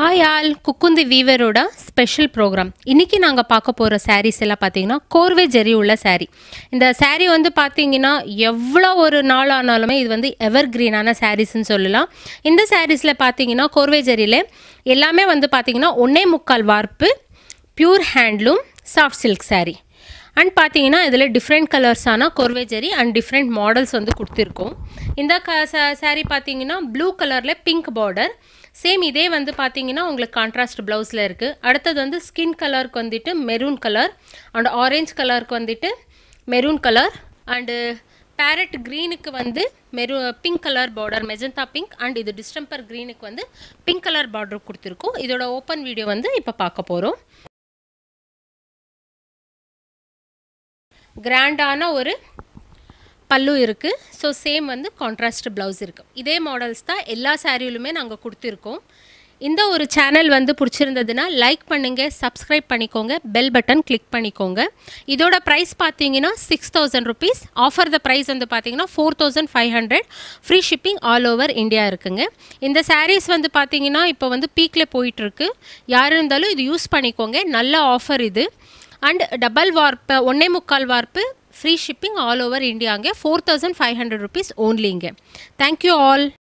hi all குக்குந்தி வீவரோட special programme இன்றைக்கி நாங்கள் பார்க்க போகிற சாரீஸ் எல்லாம் பார்த்தீங்கன்னா கோர்வே ஜெரி உள்ள saree இந்த saree வந்து பார்த்தீங்கன்னா எவ்வளோ ஒரு நாள் ஆனாலுமே இது வந்து எவர் கிரீனான சாரீஸ்ன்னு சொல்லலாம் இந்த சாரீஸில் பார்த்தீங்கன்னா கோர்வே ஜெரியில் எல்லாமே வந்து பார்த்தீங்கன்னா ஒன்னே முக்கால் வார்ப்பு pure handloom soft silk saree and பார்த்தீங்கன்னா இதில் டிஃப்ரெண்ட் கலர்ஸான கோர்வே ஜெரி அண்ட் டிஃப்ரெண்ட் மாடல்ஸ் வந்து கொடுத்துருக்கோம் இந்த க சாரீ பார்த்தீங்கன்னா ப்ளூ கலரில் பிங்க் பார்டர் சேம் இதே வந்து பார்த்தீங்கன்னா உங்களுக்கு கான்ட்ராஸ்ட் ப்ளவுஸில் இருக்குது அடுத்தது வந்து ஸ்கின் கலருக்கு வந்துட்டு மெரூன் கலர் அண்ட் ஆரஞ்ச் கலருக்கு வந்துட்டு மெரூன் கலர் அண்டு பேரட் க்ரீனுக்கு வந்து மெரு pink colour border magenta pink and இது டிஸ்டம்பர் க்ரீனுக்கு வந்து பிங்க் கலர் பார்டர் கொடுத்துருக்கோம் இதோட ஓப்பன் வீடியோ வந்து இப்போ பார்க்க போகிறோம் கிராண்டான ஒரு பல்லு இருக்குது ஸோ சேம் வந்து கான்ட்ராஸ்ட் ப்ளவுஸ் இருக்குது இதே மாடல்ஸ் தான் எல்லா சாரியிலுமே நாங்கள் கொடுத்துருக்கோம் இந்த ஒரு சேனல் வந்து பிடிச்சிருந்ததுன்னா லைக் பண்ணுங்கள் சப்ஸ்கிரைப் பண்ணிக்கோங்க பெல் பட்டன் கிளிக் பண்ணிக்கோங்க இதோட ப்ரைஸ் பார்த்தீங்கன்னா six thousand rupees offer the price வந்து பார்த்தீங்கன்னா four thousand five hundred free shipping all over India இருக்குங்க இந்த சாரீஸ் வந்து பார்த்தீங்கன்னா இப்போ வந்து பீக்கில் போயிட்டுருக்கு யார் இருந்தாலும் இது யூஸ் பண்ணிக்கோங்க நல்ல ஆஃபர் இது அண்ட் டபுள் வார்ப்பு ஒன்னே முக்கால் வார்ப்பு ஃப்ரீ ஷிப்பிங் ஆல் ஓவர் இந்தியாங்க four thousand five hundred rupees ஓன்லிங்க தேங்க்யூ ஆல்